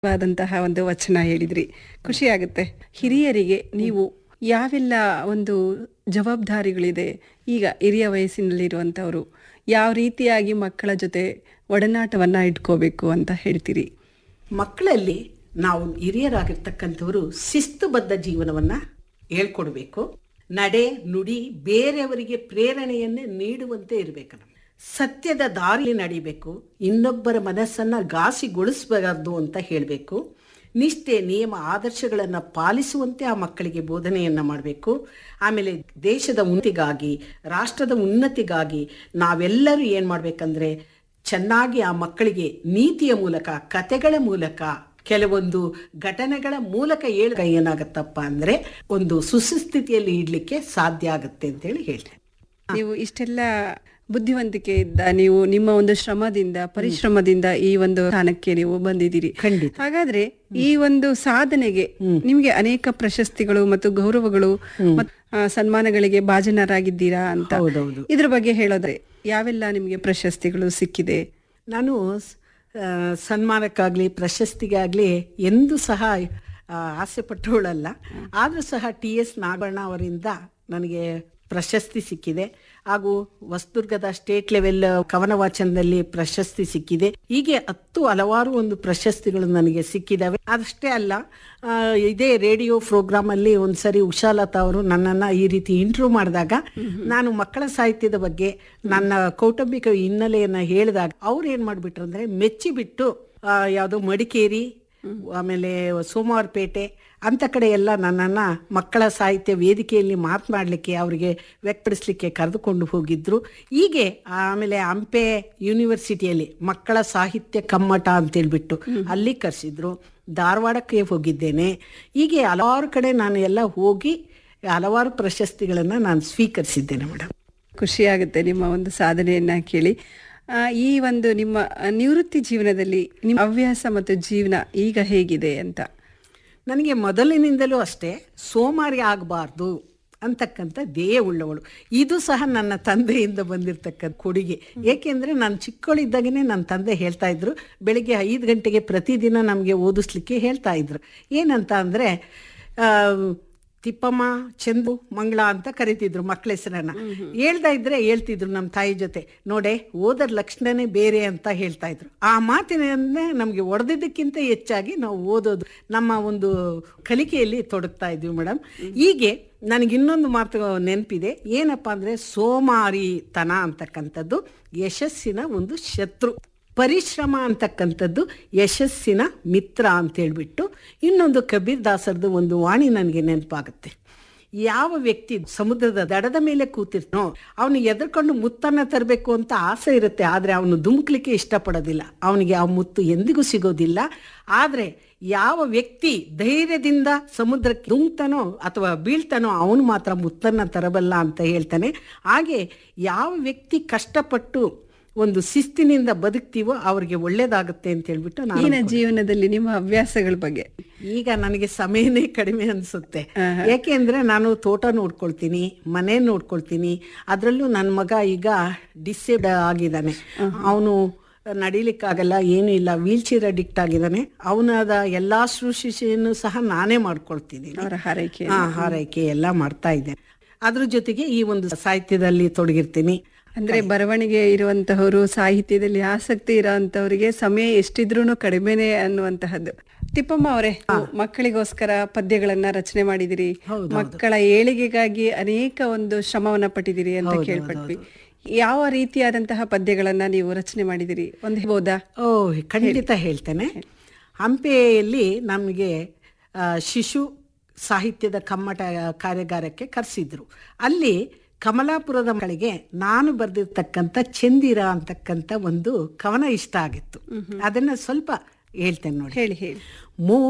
ವಾದಂತಹ ಒಂದು ವಚನ ಹೇಳಿದ್ರಿ ಖುಷಿ ಆಗುತ್ತೆ ಹಿರಿಯರಿಗೆ ನೀವು ಯಾವೆಲ್ಲ ಒಂದು ಜವಾಬ್ದಾರಿಗಳಿದೆ ಈಗ ಹಿರಿಯ ವಯಸ್ಸಿನಲ್ಲಿರುವಂಥವರು ಯಾವ ರೀತಿಯಾಗಿ ಮಕ್ಕಳ ಜೊತೆ ಒಡನಾಟವನ್ನ ಇಟ್ಕೋಬೇಕು ಅಂತ ಹೇಳ್ತೀರಿ ಮಕ್ಕಳಲ್ಲಿ ನಾವು ಹಿರಿಯರಾಗಿರ್ತಕ್ಕಂಥವರು ಶಿಸ್ತುಬದ್ಧ ಜೀವನವನ್ನ ಹೇಳ್ಕೊಡ್ಬೇಕು ನಡೆ ನುಡಿ ಬೇರೆಯವರಿಗೆ ಪ್ರೇರಣೆಯನ್ನೇ ನೀಡುವಂತೆ ಇರಬೇಕು ನಮ್ಗೆ ಸತ್ಯದ ದಾರಿ ನಡಿಬೇಕು ಇನ್ನೊಬ್ಬರ ಮನಸ್ಸನ್ನ ಘಾಸಿಗೊಳಿಸಬಾರದು ಅಂತ ಹೇಳಬೇಕು ನಿಷ್ಠೆ ನಿಯಮ ಆದರ್ಶಗಳನ್ನು ಪಾಲಿಸುವಂತೆ ಆ ಮಕ್ಕಳಿಗೆ ಬೋಧನೆಯನ್ನ ಮಾಡಬೇಕು ಆಮೇಲೆ ದೇಶದ ಉನ್ನತಿಗಾಗಿ ರಾಷ್ಟ್ರದ ಉನ್ನತಿಗಾಗಿ ನಾವೆಲ್ಲರೂ ಏನು ಮಾಡಬೇಕಂದ್ರೆ ಚೆನ್ನಾಗಿ ಆ ಮಕ್ಕಳಿಗೆ ನೀತಿಯ ಮೂಲಕ ಕತೆಗಳ ಮೂಲಕ ಕೆಲವೊಂದು ಘಟನೆಗಳ ಮೂಲಕ ಹೇಳ ಏನಾಗತ್ತಪ್ಪ ಅಂದ್ರೆ ಒಂದು ಸುಸ್ಥಿತಿಯಲ್ಲಿ ಇಡ್ಲಿಕ್ಕೆ ಸಾಧ್ಯ ಆಗುತ್ತೆ ಅಂತೇಳಿ ಹೇಳ್ತೇನೆ ನೀವು ಇಷ್ಟೆಲ್ಲ ಬುದ್ಧಿವಂತಿಕೆ ಇದ್ದ ನೀವು ನಿಮ್ಮ ಒಂದು ಶ್ರಮದಿಂದ ಪರಿಶ್ರಮದಿಂದ ಈ ಒಂದು ಸ್ಥಾನಕ್ಕೆ ನೀವು ಬಂದಿದ್ದೀರಿ ಖಂಡಿತ. ಹಾಗಾದ್ರೆ ಈ ಒಂದು ಸಾಧನೆಗೆ ನಿಮ್ಗೆ ಅನೇಕ ಪ್ರಶಸ್ತಿಗಳು ಮತ್ತು ಗೌರವಗಳು ಮತ್ತು ಆ, ಸನ್ಮಾನಗಳಿಗೆ ಭಾಜನರಾಗಿದ್ದೀರಾ ಅಂತ ಹೌದೌದು. ಇದ್ರ ಬಗ್ಗೆ ಹೇಳೋದ್ರೆ ಯಾವೆಲ್ಲ ನಿಮ್ಗೆ ಪ್ರಶಸ್ತಿಗಳು ಸಿಕ್ಕಿದೆ ನಾನು ಆ, ಸನ್ಮಾನಕ್ಕಾಗ್ಲಿ ಪ್ರಶಸ್ತಿಗಾಗ್ಲಿ ಎಂದೂ ಸಹ ಆ, ಆಸೆ ಪಟ್ಟವಳಲ್ಲ ಆದರೂ ಸಹ ಟಿ ಎಸ್ ನಾಗಣ್ಣ ಅವರಿಂದ ನನಗೆ ಪ್ರಶಸ್ತಿ ಸಿಕ್ಕಿದೆ ಹಾಗೂ ಹೊಸದುರ್ಗದ ಸ್ಟೇಟ್ ಲೆವೆಲ್ ಕವನ ವಾಚನದಲ್ಲಿ ಪ್ರಶಸ್ತಿ ಸಿಕ್ಕಿದೆ ಹೀಗೆ ಹತ್ತು ಹಲವಾರು ಒಂದು ಪ್ರಶಸ್ತಿಗಳು ನನಗೆ ಸಿಕ್ಕಿದಾವೆ ಅಷ್ಟೇ ಅಲ್ಲ ಆ, ಇದೇ ರೇಡಿಯೋ ಪ್ರೋಗ್ರಾಮ್ ಅಲ್ಲಿ ಒಂದ್ಸರಿ ಉಷಾಲತಾ ಅವರು ನನ್ನನ್ನ ಈ ರೀತಿ ಇಂಟರ್ವ್ಯೂ ಮಾಡಿದಾಗ ನಾನು ಮಕ್ಕಳ ಸಾಹಿತ್ಯದ ಬಗ್ಗೆ ನನ್ನ ಕೌಟುಂಬಿಕ ಹಿನ್ನೆಲೆಯನ್ನ ಹೇಳಿದಾಗ ಅವ್ರು ಏನ್ ಮಾಡ್ಬಿಟ್ರು ಅಂದ್ರೆ ಮೆಚ್ಚಿಬಿಟ್ಟು ಆ, ಯಾವ್ದೋ ಮಡಿಕೇರಿ ಆಮೇಲೆ ಸೋಮವಾರಪೇಟೆ ಅಂತ ಕಡೆ ಎಲ್ಲ ನನ್ನನ್ನು ಮಕ್ಕಳ ಸಾಹಿತ್ಯ ವೇದಿಕೆಯಲ್ಲಿ ಮಾತನಾಡಲಿಕ್ಕೆ ಅವರಿಗೆ ವ್ಯಕ್ತಪಡಿಸ್ಲಿಕ್ಕೆ ಕರೆದುಕೊಂಡು ಹೋಗಿದ್ರು ಹೀಗೆ ಆಮೇಲೆ ಹಂಪೆ ಯೂನಿವರ್ಸಿಟಿಯಲ್ಲಿ ಮಕ್ಕಳ ಸಾಹಿತ್ಯ ಕಮ್ಮಟ ಅಂತೇಳ್ಬಿಟ್ಟು ಅಲ್ಲಿ ಕರೆಸಿದ್ರು ಧಾರವಾಡಕ್ಕೆ ಹೋಗಿದ್ದೇನೆ ಹೀಗೆ ಹಲವಾರು ಕಡೆ ನಾನು ಎಲ್ಲ ಹೋಗಿ ಹಲವಾರು ಪ್ರಶಸ್ತಿಗಳನ್ನು ನಾನು ಸ್ವೀಕರಿಸಿದ್ದೇನೆ ಮೇಡಮ್ ಖುಷಿ ಆಗುತ್ತೆ ನಿಮ್ಮ ಒಂದು ಸಾಧನೆಯನ್ನ ಕೇಳಿ ಆ, ಈ ಒಂದು ನಿಮ್ಮ ಆ, ನಿವೃತ್ತಿ ಜೀವನದಲ್ಲಿ ನಿಮ್ಮ ಹವ್ಯಾಸ ಮತ್ತು ಜೀವನ ಈಗ ಹೇಗಿದೆ ಅಂತ ನನಗೆ ಮೊದಲಿನಿಂದಲೂ ಅಷ್ಟೇ ಸೋಮಾರಿ ಆಗಬಾರ್ದು ಅಂತಕ್ಕಂಥ ಧ್ಯೇಯ ಉಳ್ಳವಳು ಇದು ಸಹ ನನ್ನ ತಂದೆಯಿಂದ ಬಂದಿರತಕ್ಕಂಥ ಕೊಡುಗೆ ಏಕೆಂದರೆ ನಾನು ಚಿಕ್ಕವಳಿದ್ದಾಗನೇ ನನ್ನ ತಂದೆ ಹೇಳ್ತಾ ಇದ್ರು ಬೆಳಿಗ್ಗೆ ಐದು ಗಂಟೆಗೆ ಪ್ರತಿದಿನ ನಮಗೆ ಓದಿಸ್ಲಿಕ್ಕೆ ಹೇಳ್ತಾ ಇದ್ರು ಏನಂತ ಅಂದರೆ ತಿಪ್ಪಮ್ಮ ಚಂದು ಮಂಗಳ ಅಂತ ಕರಿತಿದ್ರು ಮಕ್ಕಳ ಹೆಸರನ್ನ ಹೇಳ್ತಾ ಇದ್ರೆ ಹೇಳ್ತಿದ್ರು ನಮ್ಮ ತಾಯಿ ಜೊತೆ ನೋಡೆ ಓದರ ಲಕ್ಷಣನೇ ಬೇರೆ ಅಂತ ಹೇಳ್ತಾ ಇದ್ರು ಆ ಮಾತಿನನ್ನೇ ನಮಗೆ ಒಡೆದಿದ್ದಕ್ಕಿಂತ ಹೆಚ್ಚಾಗಿ ನಾವು ಓದೋದು ನಮ್ಮ ಒಂದು ಕಲಿಕೆಯಲ್ಲಿ ತೊಡಗ್ತಾ ಇದ್ವಿ ಮೇಡಮ್ ಹೀಗೆ ನನಗೆ ಇನ್ನೊಂದು ಮಾತು ನೆನಪಿದೆ ಏನಪ್ಪ ಅಂದ್ರೆ ಸೋಮಾರಿತನ ಅಂತಕ್ಕಂಥದ್ದು ಯಶಸ್ಸಿನ ಒಂದು ಶತ್ರು ಪರಿಶ್ರಮ ಅಂತಕ್ಕಂಥದ್ದು ಯಶಸ್ಸಿನ ಮಿತ್ರ ಅಂತ ಹೇಳ್ಬಿಟ್ಟು ಇನ್ನೊಂದು ಕಬೀರ್ ದಾಸರದು ಒಂದು ವಾಣಿ ನನಗೆ ನೆನಪಾಗುತ್ತೆ ಯಾವ ವ್ಯಕ್ತಿ ಸಮುದ್ರದ ದಡದ ಮೇಲೆ ಕೂತಿರ್ತಾನೋ ಅವನು ಎದುರ್ಕೊಂಡು ಮುತ್ತನ್ನ ತರಬೇಕು ಅಂತ ಆಸೆ ಇರುತ್ತೆ ಆದರೆ ಅವನು ಧುಮುಕ್ಲಿಕ್ಕೆ ಇಷ್ಟಪಡೋದಿಲ್ಲ ಅವನಿಗೆ ಆ ಮುತ್ತು ಎಂದಿಗೂ ಸಿಗೋದಿಲ್ಲ ಆದರೆ ಯಾವ ವ್ಯಕ್ತಿ ಧೈರ್ಯದಿಂದ ಸಮುದ್ರಕ್ಕೆ ಧುಮ್ತಾನೋ ಅಥವಾ ಬೀಳ್ತಾನೋ ಅವನು ಮಾತ್ರ ಮುತ್ತನ್ನ ತರಬಲ್ಲ ಅಂತ ಹೇಳ್ತಾನೆ ಹಾಗೆ ಯಾವ ವ್ಯಕ್ತಿ ಕಷ್ಟಪಟ್ಟು ಒಂದು ಶಿಸ್ತಿನಿಂದ ಬದುಕ್ತೀವೋ ಅವ್ರಿಗೆ ಒಳ್ಳೇದಾಗುತ್ತೆ ಅಂತ ಹೇಳ್ಬಿಟ್ಟು ನಾನು ಈಗಿನ ಜೀವನದಲ್ಲಿ ನಿಮ್ಮ ಹವ್ಯಾಸಗಳ ಬಗ್ಗೆ ಈಗ ನನಗೆ ಸಮಯನೇ ಕಡಿಮೆ ಅನ್ಸುತ್ತೆ ಯಾಕೆಂದ್ರೆ ನಾನು ತೋಟ ನೋಡ್ಕೊಳ್ತೀನಿ ಮನೆ ನೋಡ್ಕೊಳ್ತೀನಿ ಅದರಲ್ಲೂ ನನ್ನ ಮಗ ಈಗ ಡಿಸೇಬ್ಡ್ ಆಗಿದ್ದಾನೆ ಅವನು ನಡಿಲಿಕ್ಕಾಗಲ್ಲ ಏನೂ ಇಲ್ಲ ವೀಲ್ ಚೇರ್ ಅಡಿಕ್ಟ್ ಆಗಿದ್ದಾನೆ ಅವನದ ಎಲ್ಲಾ ಶುಶ್ರೂಷೆಯನ್ನು ಸಹ ನಾನೇ ಮಾಡ್ಕೊಳ್ತೀನಿ ಅವರ ಹಾರೈಕೆ ಹಾ ಹಾರೈಕೆ ಎಲ್ಲ ಮಾಡ್ತಾ ಇದ್ದೇನೆ ಅದ್ರ ಜೊತೆಗೆ ಈ ಒಂದು ಸಾಹಿತ್ಯದಲ್ಲಿ ತೊಡಗಿರ್ತೀನಿ ಅಂದ್ರೆ ಬರವಣಿಗೆ ಇರುವಂತಹವರು ಸಾಹಿತ್ಯದಲ್ಲಿ ಆಸಕ್ತಿ ಇರೋಂತವರಿಗೆ ಸಮಯ ಎಷ್ಟಿದ್ರೂ ಕಡಿಮೆನೆ ಅನ್ನುವಂತಹದ್ದು ತಿಪ್ಪಮ್ಮ ಅವರೇ ಮಕ್ಕಳಿಗೋಸ್ಕರ ಪದ್ಯಗಳನ್ನ ರಚನೆ ಮಾಡಿದಿರಿ ಮಕ್ಕಳ ಏಳಿಗೆಗಾಗಿ ಅನೇಕ ಒಂದು ಶ್ರಮವನ್ನ ಪಟ್ಟಿದಿರಿ ಅಂತ ಕೇಳ್ಪಟ್ವಿ ಯಾವ ರೀತಿಯಾದಂತಹ ಪದ್ಯಗಳನ್ನ ನೀವು ರಚನೆ ಮಾಡಿದಿರಿ ಒಂದು ಹೇಳ್ಬೋದಾ ಓ ಖಂಡಿತ ಹೇಳ್ತೇನೆ ಹಂಪೆಯಲ್ಲಿ ನಮಗೆ ಆ, ಶಿಶು ಸಾಹಿತ್ಯದ ಕಮ್ಮಟ ಕಾರ್ಯಾಗಾರಕ್ಕೆ ಕರೆಸಿದ್ರು ಅಲ್ಲಿ ಕಮಲಾಪುರದ ಮಕ್ಕಳಿಗೆ ನಾನು ಬರೆದಿರ್ತಕ್ಕಂಥ ಚಂದಿರ ಅಂತಕ್ಕಂಥ ಒಂದು ಕವನ ಇಷ್ಟ ಆಗಿತ್ತು ಅದನ್ನ ಸ್ವಲ್ಪ ಹೇಳ್ತೇನೆ ನೋಡಿ ಹೇಳಿ ಹೇಳಿ ಮೂ